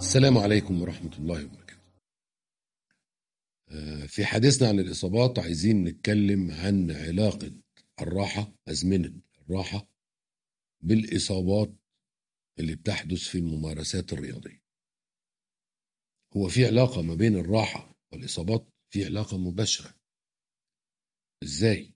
السلام عليكم ورحمة الله وبركاته. في حديثنا عن الإصابات عايزين نتكلم عن علاقة الراحة أزمنة الراحة بالإصابات اللي بتحدث في الممارسات الرياضية. هو في علاقة ما بين الراحة والإصابات؟ في علاقة مباشرة. إزاي؟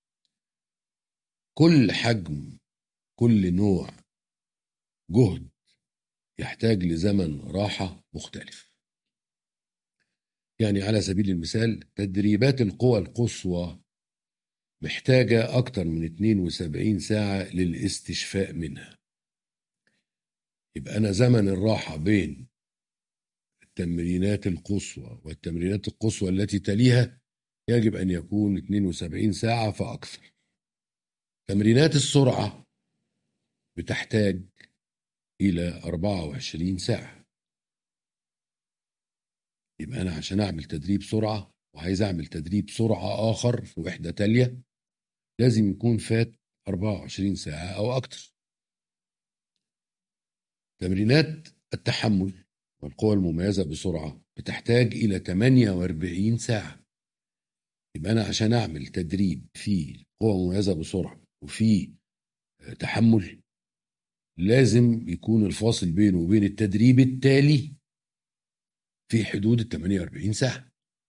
كل حجم كل نوع جهد يحتاج لزمن راحة مختلف يعني على سبيل المثال تدريبات القوى القصوى محتاجة أكتر من 72 ساعة للاستشفاء منها يبقى أنا زمن الراحة بين التمرينات القصوى والتمرينات القصوى التي تليها يجب أن يكون 72 ساعة فأكثر تمرينات السرعة بتحتاج إلى 24 ساعة يبقى أنا عشان أعمل تدريب سرعة وعايز أعمل تدريب سرعة آخر في وحدة تالية لازم يكون فات 24 ساعة أو أكتر تمرينات التحمل والقوى المميزة بسرعة بتحتاج إلى 48 ساعة يبقى أنا عشان أعمل تدريب فيه قوة مميزة بسرعة وفيه تحمل لازم يكون الفاصل بينه وبين التدريب التالي في حدود ال 48 ساعة.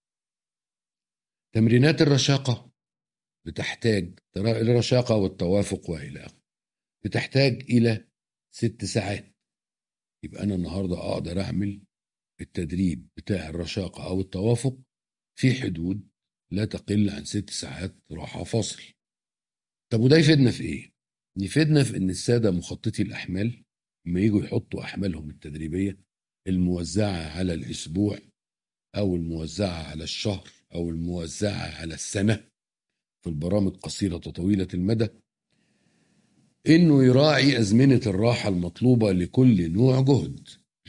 تمرينات الرشاقة بتحتاج الرشاقة والتوافق وإلى آخره بتحتاج إلى ست ساعات. يبقى أنا النهاردة أقدر أعمل التدريب بتاع الرشاقة أو التوافق في حدود لا تقل عن ست ساعات راحة فاصل. طب وده يفيدنا في إيه؟ يفيدنا في ان الساده مخططي الاحمال لما يجوا يحطوا احمالهم التدريبيه الموزعه على الاسبوع او الموزعه على الشهر او الموزعه على السنه في البرامج قصيره وطويله المدى انه يراعي ازمنه الراحه المطلوبه لكل نوع جهد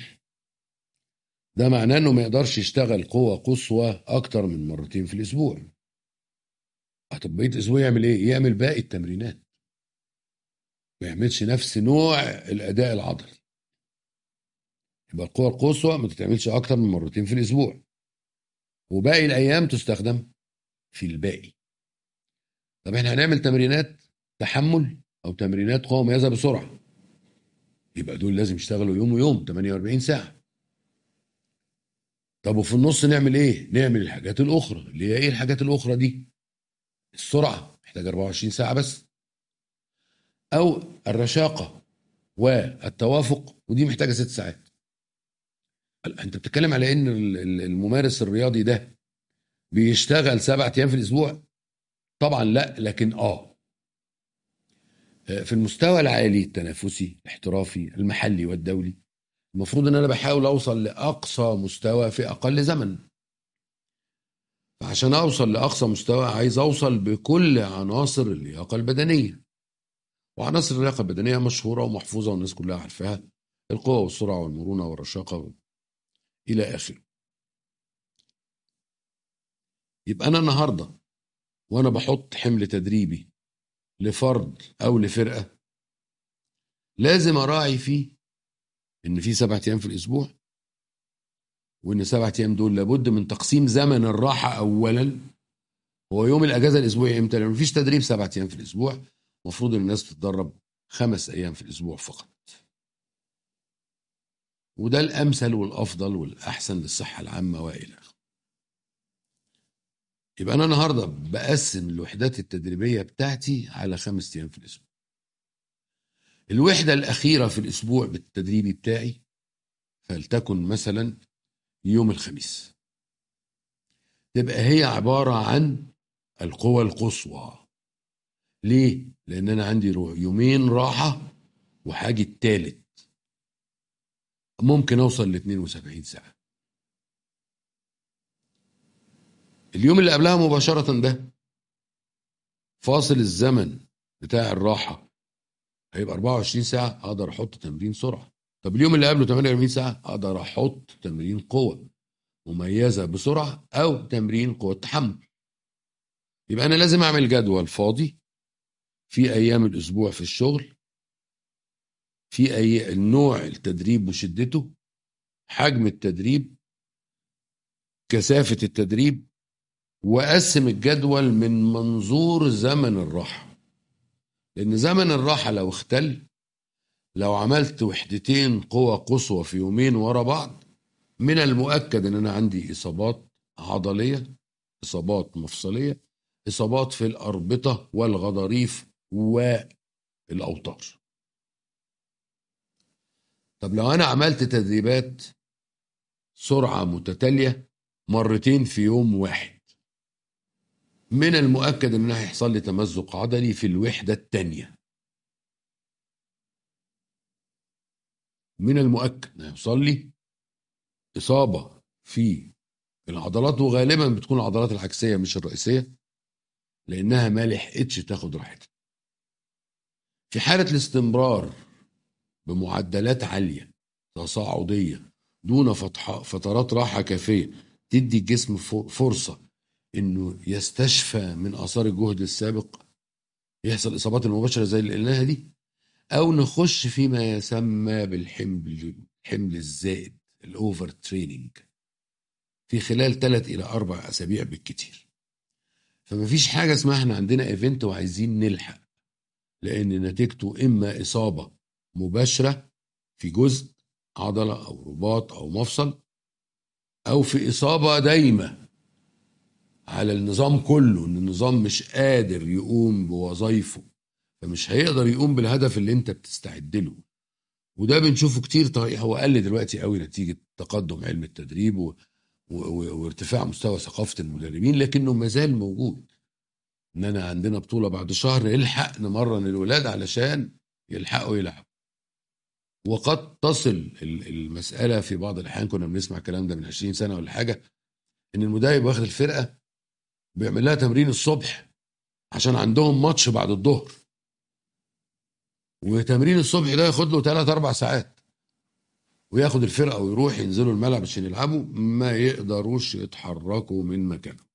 ده معناه انه ما يقدرش يشتغل قوه قصوى اكتر من مرتين في الاسبوع طب بقيه الاسبوع يعمل ايه يعمل باقي التمرينات ما يعملش نفس نوع الاداء العضلي يبقى القوة القصوى ما تتعملش اكتر من مرتين في الاسبوع وباقي الايام تستخدم في الباقي طب احنا هنعمل تمرينات تحمل او تمرينات قوة مميزة بسرعة يبقى دول لازم يشتغلوا يوم ويوم 48 ساعة طب وفي النص نعمل ايه؟ نعمل الحاجات الاخرى اللي هي ايه الحاجات الاخرى دي؟ السرعة محتاج 24 ساعة بس او الرشاقه والتوافق ودي محتاجه ست ساعات انت بتتكلم على ان الممارس الرياضي ده بيشتغل سبعة ايام في الاسبوع طبعا لا لكن اه في المستوى العالي التنافسي الاحترافي المحلي والدولي المفروض ان انا بحاول اوصل لاقصى مستوى في اقل زمن فعشان اوصل لاقصى مستوى عايز اوصل بكل عناصر اللياقه البدنيه وعناصر اللياقه البدنيه مشهوره ومحفوظه والناس كلها عارفاها القوه والسرعه والمرونه والرشاقه الى اخره يبقى انا النهارده وانا بحط حمل تدريبي لفرد او لفرقه لازم اراعي فيه ان في سبعة ايام في الاسبوع وان سبعة ايام دول لابد من تقسيم زمن الراحه اولا هو يوم الاجازه الاسبوعي امتى لان مفيش تدريب سبعة ايام في الاسبوع المفروض الناس تتدرب خمس ايام في الاسبوع فقط وده الامثل والافضل والاحسن للصحه العامه والى اخره يبقى انا النهارده بقسم الوحدات التدريبيه بتاعتي على خمس ايام في الاسبوع الوحده الاخيره في الاسبوع بالتدريبي بتاعي فلتكن مثلا يوم الخميس تبقى هي عباره عن القوى القصوى ليه؟ لأن أنا عندي يومين راحة وحاجة التالت ممكن أوصل ل 72 ساعة اليوم اللي قبلها مباشرة ده فاصل الزمن بتاع الراحة هيبقى 24 ساعة أقدر أحط تمرين سرعة طب اليوم اللي قبله 48 ساعة أقدر أحط تمرين قوة مميزة بسرعة أو تمرين قوة تحمل يبقى أنا لازم أعمل جدول فاضي في ايام الاسبوع في الشغل في اي النوع التدريب وشدته حجم التدريب كثافة التدريب وقسم الجدول من منظور زمن الراحة لأن زمن الراحة لو اختل لو عملت وحدتين قوة قصوى في يومين ورا بعض من المؤكد ان انا عندي اصابات عضلية اصابات مفصلية اصابات في الاربطة والغضاريف والاوتار طب لو انا عملت تدريبات سرعة متتالية مرتين في يوم واحد من المؤكد ان هيحصل لي تمزق عضلي في الوحدة الثانية من المؤكد ان هيحصل لي اصابة في العضلات وغالبا بتكون العضلات العكسية مش الرئيسية لانها ما لحقتش تاخد راحتها في حالة الاستمرار بمعدلات عالية تصاعدية دون فتح فترات راحة كافية تدي الجسم فرصة انه يستشفى من اثار الجهد السابق يحصل اصابات المباشرة زي اللي قلناها دي او نخش فيما يسمى بالحمل الحمل الزائد الاوفر تريننج في خلال ثلاث الى اربع اسابيع بالكتير فمفيش حاجة اسمها احنا عندنا ايفنت وعايزين نلحق لان نتيجته اما اصابة مباشرة في جزء عضلة أو رباط أو مفصل أو في إصابة دايمة على النظام كله إن النظام مش قادر يقوم بوظائفه فمش هيقدر يقوم بالهدف اللي أنت بتستعد له وده بنشوفه كتير طيب هو قل دلوقتي قوي نتيجة تقدم علم التدريب و... و... وارتفاع مستوى ثقافة المدربين لكنه مازال موجود إننا عندنا بطولة بعد شهر الحق نمرن الولاد علشان يلحقوا يلعبوا وقد تصل المسألة في بعض الأحيان كنا بنسمع الكلام ده من 20 سنة ولا حاجة إن المدرب واخد الفرقة بيعمل لها تمرين الصبح عشان عندهم ماتش بعد الظهر وتمرين الصبح ده ياخد له 3 4 ساعات وياخد الفرقة ويروح ينزلوا الملعب عشان يلعبوا ما يقدروش يتحركوا من مكانهم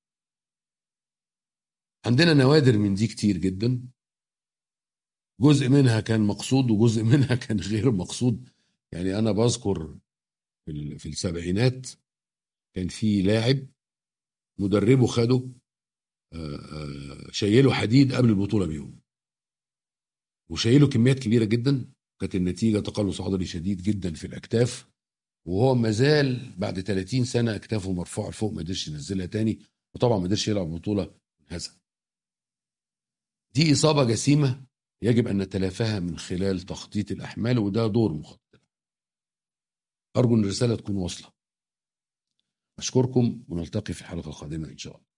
عندنا نوادر من دي كتير جدا جزء منها كان مقصود وجزء منها كان غير مقصود يعني انا بذكر في السبعينات كان في لاعب مدربه خده شيله حديد قبل البطوله بيوم وشيله كميات كبيره جدا كانت النتيجه تقلص عضلي شديد جدا في الاكتاف وهو ما زال بعد 30 سنه اكتافه مرفوعه لفوق ما قدرش ينزلها تاني وطبعا ما قدرش يلعب بطوله هذا دي اصابه جسيمه يجب أن نتلافاها من خلال تخطيط الأحمال وده دور مخطط أرجو أن الرسالة تكون واصلة أشكركم ونلتقي في الحلقة القادمة إن شاء الله